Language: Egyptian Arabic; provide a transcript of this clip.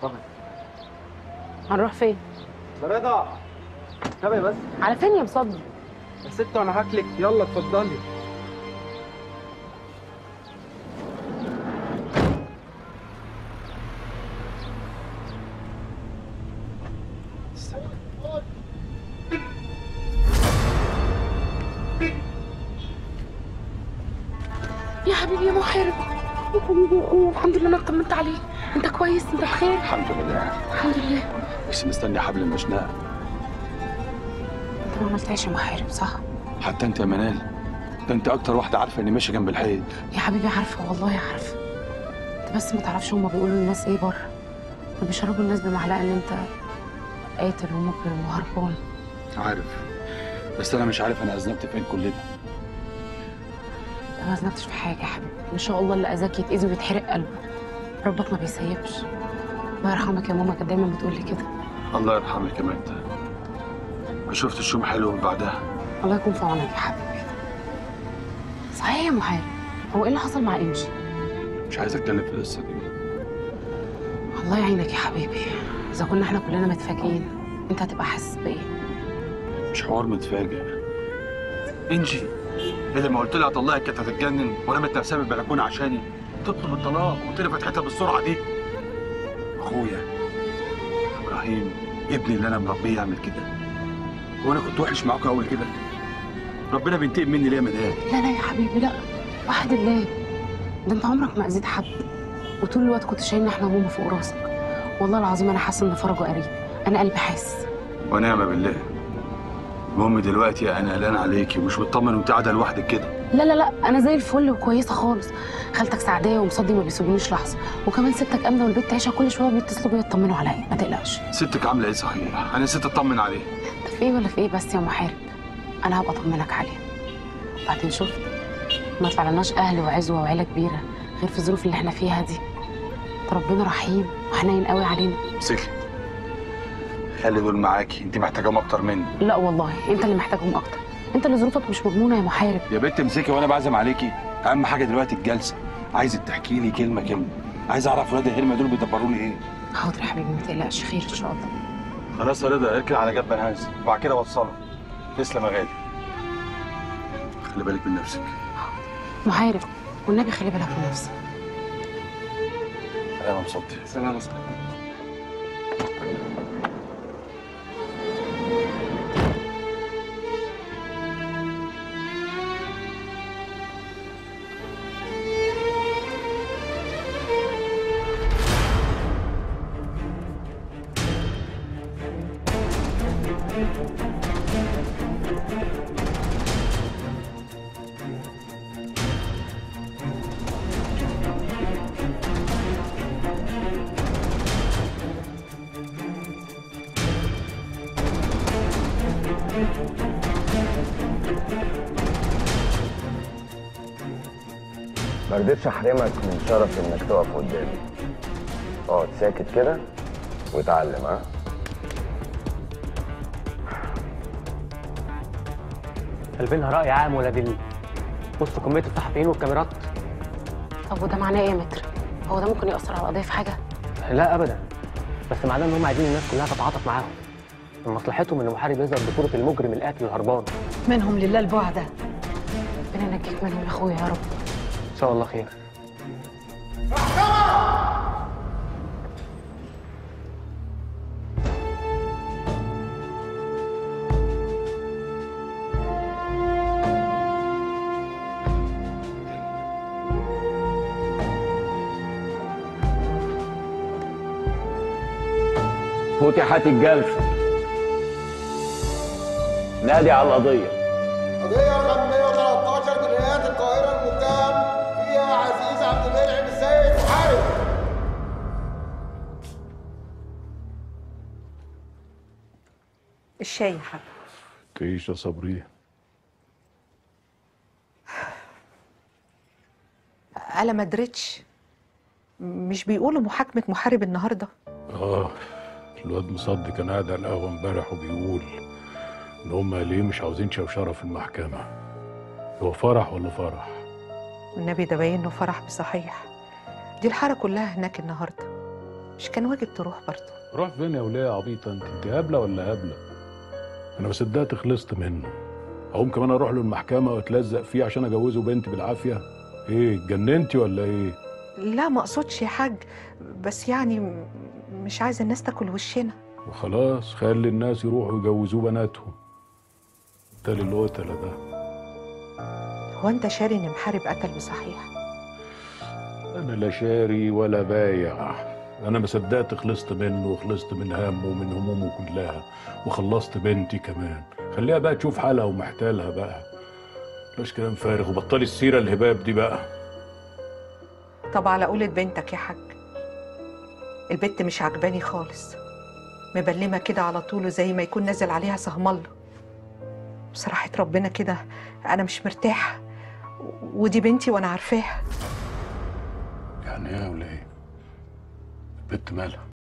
اتفضل هنروح فين؟ رضا تابعي بس على فين يا مصدق؟ يا ست وانا هاكلك يلا اتفضلي يا حبيبي يا محارب يا حبيبي يا أخويا الحمد لله انا اطمنت عليك انت كويس انت بخير الحمد لله الحمد لله بس مستني حبل المشنقه انت ما عملتهاش يا محارب صح؟ حتى انت يا منال ده انت اكتر واحده عارفه اني ماشي جنب الحيط يا حبيبي عارفه والله عارفه انت بس ما تعرفش هما بيقولوا للناس ايه بره وبيشربوا الناس بمعلقه ان انت قاتل ومجرم وهربان عارف بس انا مش عارف انا اذنبت فين كل ده انت ما ذنبتش في حاجه يا حبيبي ان شاء الله اللي اذاك يتاذي ويتحرق قلبه ربك ما بيسيبش الله يرحمك يا ماما كانت دايما بتقول لي كده الله يرحمك يا مجدة ما شفتش يوم حلو من بعدها الله يكون في عونك يا حبيبي صحيح يا محارب هو ايه اللي حصل مع انجي مش عايز اتكلم في القصه دي الله يعينك يا حبيبي اذا كنا احنا كلنا متفاجئين انت هتبقى حاسس بايه مش حوار متفاجئ انجي اللي ما قلت لها اطلقك كانت هتتجنن ورمت نفسها من البلكونه عشاني تطلب الطلاق وتقول لي فتحتها بالسرعه دي اخويا ابراهيم ابني اللي انا مربيه يعمل كده هو انا كنت وحش معاكم اول كده ربنا بينتقم مني ليه يا مدام لا لا يا حبيبي لا وحد الله ده انت عمرك ما اذيت حد وطول الوقت كنت شايلنا احنا هموم فوق راسك والله العظيم انا حاسه ان فرجه قريب انا قلبي حاسس ونعم بالله المهم دلوقتي انا قلقان عليكي ومش مطمن وانت قاعده لوحدك كده لا لا لا انا زي الفل وكويسه خالص خالتك سعديه ومصدي ما بيسيبونيش لحظه وكمان ستك امنه والبيت عيشه كل شويه بيتصلوا بيا يطمنوا عليا ما تقلقش ستك عامله ايه صحيح انا نسيت اطمن عليها انت في ايه ولا في ايه بس يا محارب انا هبقى اطمنك عليها وبعدين شفت ما طلعناش اهل وعزوه وعيله كبيره غير في الظروف اللي احنا فيها دي ده ربنا رحيم وحنين قوي علينا امسكي خلي دول معاكي انت محتاجاهم اكتر مني لا والله انت اللي محتاجهم اكتر انت اللي ظروفك مش مضمونه يا محارب يا بنت امسكي وانا بعزم عليكي اهم حاجه دلوقتي الجلسه عايزك تحكي لي كلمه كلمه عايز اعرف ولاد الهرمه دول بيدبروا لي ايه حاضر يا حبيبي ما تقلقش خير ان شاء الله خلاص يا رضا اركن على جنب هانز وبعد كده وصله تسلم يا غالي خلي بالك من نفسك محارب والنبي خلي بالك من نفسك سلام يا مصطفى سلام عليكم ما رضيتش احرمك من شرف انك تقف قدامي اقعد ساكت كده واتعلم ها قلبينها رأي عام ولا دليل وسط كمية الصحفيين والكاميرات طب وده معناه ايه يا متر هو ده ممكن ياثر على القضيه في حاجه لا أبدا بس معناه إن هم عايزين الناس كلها تتعاطف معاهم من مصلحتهم إن محارب يظهر بصورة المجرم القاتل الهربان منهم لله البعدة ربنا ينجيك منهم يا اخويا يا رب إن شاء الله خير فتحت الجلسه نادي على القضيه قضية رقم 113 جنايات القاهرة المتهم فيها عزيز عبد المنعم السيد محارب الشاي يا حبيبي تعيش يا صبري انا ما دريتش مش بيقولوا محاكمة محارب النهاردة اه الواد مصدي كان قاعد على القهوه امبارح وبيقول ان هم ليه مش عاوزين شوشره في المحكمه هو فرح ولا فرح والنبي ده باين انه فرح بصحيح دي الحارة كلها هناك النهاردة مش كان واجب تروح برضه روح فين يا وليه يا عبيطه انت انت هبله ولا هبله انا ما صدقت خلصت منه اقوم كمان اروح له المحكمه واتلزق فيه عشان اجوزه بنتي بالعافيه ايه اتجننتي ولا ايه لا ما اقصدش يا حاج بس يعني م- مش عايزه الناس تاكل وشنا وخلاص خلي الناس يروحوا يجوزوه بناتهم تالي القتله ده هو انت شاري ان محارب قتل بصحيح انا لا شاري ولا بايع انا ما صدقت خلصت منه وخلصت من همه ومن همومه كلها وخلصت بنتي كمان خليها بقى تشوف حالها ومحتالها بقى بلاش كلام فارغ وبطلي السيره الهباب دي بقى طب على قولة بنتك يا حاج البت مش عجباني خالص مبلمة كده على طول زي ما يكون نازل عليها سهم الله بصراحة ربنا كده أنا مش مرتاحة ودي بنتي وأنا عارفاها يعني ايه ولا ايه البت مالها